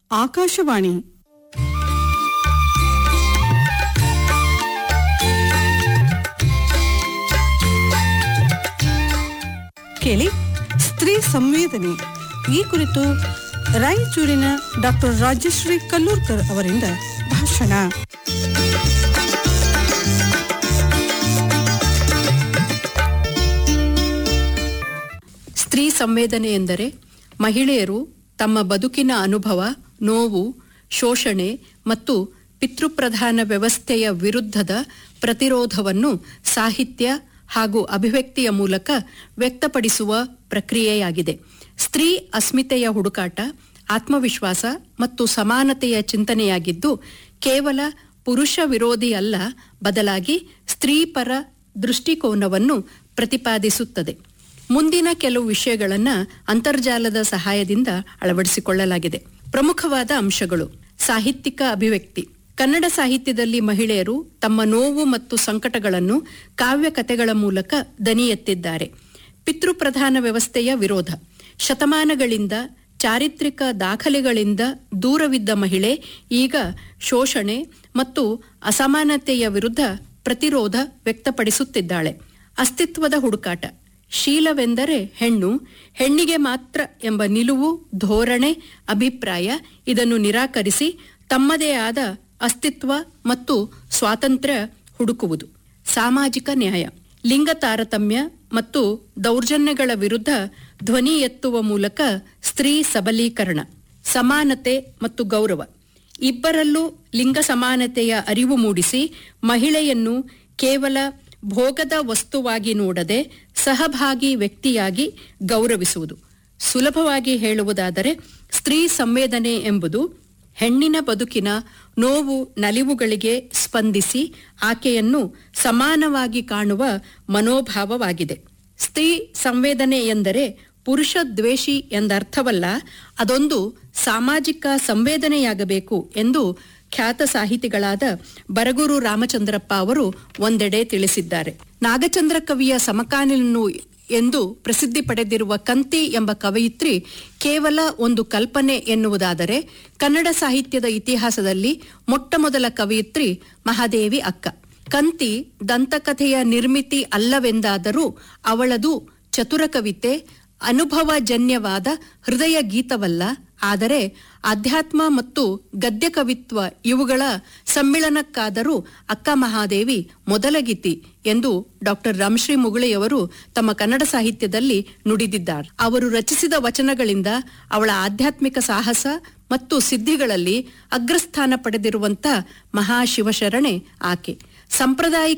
ಆಕಾಶವಾಣಿ ಕೇಳಿ ಸ್ತ್ರೀ ಸಂವೇದನೆ ಈ ಕುರಿತು ರಾಯಚೂರಿನ ಡಾಕ್ಟರ್ ರಾಜಶ್ರೀ ಕಲ್ಲೂರ್ಕರ್ ಅವರಿಂದ ಭಾಷಣ ಸ್ತ್ರೀ ಸಂವೇದನೆ ಎಂದರೆ ಮಹಿಳೆಯರು ತಮ್ಮ ಬದುಕಿನ ಅನುಭವ ನೋವು ಶೋಷಣೆ ಮತ್ತು ಪಿತೃಪ್ರಧಾನ ವ್ಯವಸ್ಥೆಯ ವಿರುದ್ಧದ ಪ್ರತಿರೋಧವನ್ನು ಸಾಹಿತ್ಯ ಹಾಗೂ ಅಭಿವ್ಯಕ್ತಿಯ ಮೂಲಕ ವ್ಯಕ್ತಪಡಿಸುವ ಪ್ರಕ್ರಿಯೆಯಾಗಿದೆ ಸ್ತ್ರೀ ಅಸ್ಮಿತೆಯ ಹುಡುಕಾಟ ಆತ್ಮವಿಶ್ವಾಸ ಮತ್ತು ಸಮಾನತೆಯ ಚಿಂತನೆಯಾಗಿದ್ದು ಕೇವಲ ಪುರುಷ ವಿರೋಧಿ ಅಲ್ಲ ಬದಲಾಗಿ ಸ್ತ್ರೀಪರ ದೃಷ್ಟಿಕೋನವನ್ನು ಪ್ರತಿಪಾದಿಸುತ್ತದೆ ಮುಂದಿನ ಕೆಲವು ವಿಷಯಗಳನ್ನು ಅಂತರ್ಜಾಲದ ಸಹಾಯದಿಂದ ಅಳವಡಿಸಿಕೊಳ್ಳಲಾಗಿದೆ ಪ್ರಮುಖವಾದ ಅಂಶಗಳು ಸಾಹಿತ್ಯಿಕ ಅಭಿವ್ಯಕ್ತಿ ಕನ್ನಡ ಸಾಹಿತ್ಯದಲ್ಲಿ ಮಹಿಳೆಯರು ತಮ್ಮ ನೋವು ಮತ್ತು ಸಂಕಟಗಳನ್ನು ಕಾವ್ಯ ಕಥೆಗಳ ಮೂಲಕ ದನಿ ಎತ್ತಿದ್ದಾರೆ ಪಿತೃಪ್ರಧಾನ ವ್ಯವಸ್ಥೆಯ ವಿರೋಧ ಶತಮಾನಗಳಿಂದ ಚಾರಿತ್ರಿಕ ದಾಖಲೆಗಳಿಂದ ದೂರವಿದ್ದ ಮಹಿಳೆ ಈಗ ಶೋಷಣೆ ಮತ್ತು ಅಸಮಾನತೆಯ ವಿರುದ್ಧ ಪ್ರತಿರೋಧ ವ್ಯಕ್ತಪಡಿಸುತ್ತಿದ್ದಾಳೆ ಅಸ್ತಿತ್ವದ ಹುಡುಕಾಟ ಶೀಲವೆಂದರೆ ಹೆಣ್ಣು ಹೆಣ್ಣಿಗೆ ಮಾತ್ರ ಎಂಬ ನಿಲುವು ಧೋರಣೆ ಅಭಿಪ್ರಾಯ ಇದನ್ನು ನಿರಾಕರಿಸಿ ತಮ್ಮದೇ ಆದ ಅಸ್ತಿತ್ವ ಮತ್ತು ಸ್ವಾತಂತ್ರ್ಯ ಹುಡುಕುವುದು ಸಾಮಾಜಿಕ ನ್ಯಾಯ ಲಿಂಗ ತಾರತಮ್ಯ ಮತ್ತು ದೌರ್ಜನ್ಯಗಳ ವಿರುದ್ಧ ಧ್ವನಿ ಎತ್ತುವ ಮೂಲಕ ಸ್ತ್ರೀ ಸಬಲೀಕರಣ ಸಮಾನತೆ ಮತ್ತು ಗೌರವ ಇಬ್ಬರಲ್ಲೂ ಲಿಂಗ ಸಮಾನತೆಯ ಅರಿವು ಮೂಡಿಸಿ ಮಹಿಳೆಯನ್ನು ಕೇವಲ ಭೋಗದ ವಸ್ತುವಾಗಿ ನೋಡದೆ ಸಹಭಾಗಿ ವ್ಯಕ್ತಿಯಾಗಿ ಗೌರವಿಸುವುದು ಸುಲಭವಾಗಿ ಹೇಳುವುದಾದರೆ ಸ್ತ್ರೀ ಸಂವೇದನೆ ಎಂಬುದು ಹೆಣ್ಣಿನ ಬದುಕಿನ ನೋವು ನಲಿವುಗಳಿಗೆ ಸ್ಪಂದಿಸಿ ಆಕೆಯನ್ನು ಸಮಾನವಾಗಿ ಕಾಣುವ ಮನೋಭಾವವಾಗಿದೆ ಸ್ತ್ರೀ ಸಂವೇದನೆ ಎಂದರೆ ಪುರುಷ ದ್ವೇಷಿ ಎಂದರ್ಥವಲ್ಲ ಅದೊಂದು ಸಾಮಾಜಿಕ ಸಂವೇದನೆಯಾಗಬೇಕು ಎಂದು ಖ್ಯಾತ ಸಾಹಿತಿಗಳಾದ ಬರಗೂರು ರಾಮಚಂದ್ರಪ್ಪ ಅವರು ಒಂದೆಡೆ ತಿಳಿಸಿದ್ದಾರೆ ನಾಗಚಂದ್ರ ಕವಿಯ ಸಮಕಾಲೀನನು ಎಂದು ಪ್ರಸಿದ್ಧಿ ಪಡೆದಿರುವ ಕಂತಿ ಎಂಬ ಕವಯಿತ್ರಿ ಕೇವಲ ಒಂದು ಕಲ್ಪನೆ ಎನ್ನುವುದಾದರೆ ಕನ್ನಡ ಸಾಹಿತ್ಯದ ಇತಿಹಾಸದಲ್ಲಿ ಮೊಟ್ಟಮೊದಲ ಕವಯಿತ್ರಿ ಮಹಾದೇವಿ ಅಕ್ಕ ಕಂತಿ ದಂತಕಥೆಯ ನಿರ್ಮಿತಿ ಅಲ್ಲವೆಂದಾದರೂ ಅವಳದು ಚತುರ ಕವಿತೆ ಅನುಭವಜನ್ಯವಾದ ಹೃದಯ ಗೀತವಲ್ಲ ಆದರೆ ಅಧ್ಯಾತ್ಮ ಮತ್ತು ಗದ್ಯ ಕವಿತ್ವ ಇವುಗಳ ಸಮ್ಮಿಳನಕ್ಕಾದರೂ ಅಕ್ಕ ಮಹಾದೇವಿ ಮೊದಲ ಗೀತಿ ಎಂದು ಡಾಕ್ಟರ್ ರಾಮಶ್ರೀ ಮುಗುಳೆಯವರು ತಮ್ಮ ಕನ್ನಡ ಸಾಹಿತ್ಯದಲ್ಲಿ ನುಡಿದಿದ್ದಾರೆ ಅವರು ರಚಿಸಿದ ವಚನಗಳಿಂದ ಅವಳ ಆಧ್ಯಾತ್ಮಿಕ ಸಾಹಸ ಮತ್ತು ಸಿದ್ಧಿಗಳಲ್ಲಿ ಅಗ್ರಸ್ಥಾನ ಪಡೆದಿರುವಂತ ಮಹಾಶಿವಶರಣೆ ಆಕೆ ಸಾಂಪ್ರದಾಯಿಕ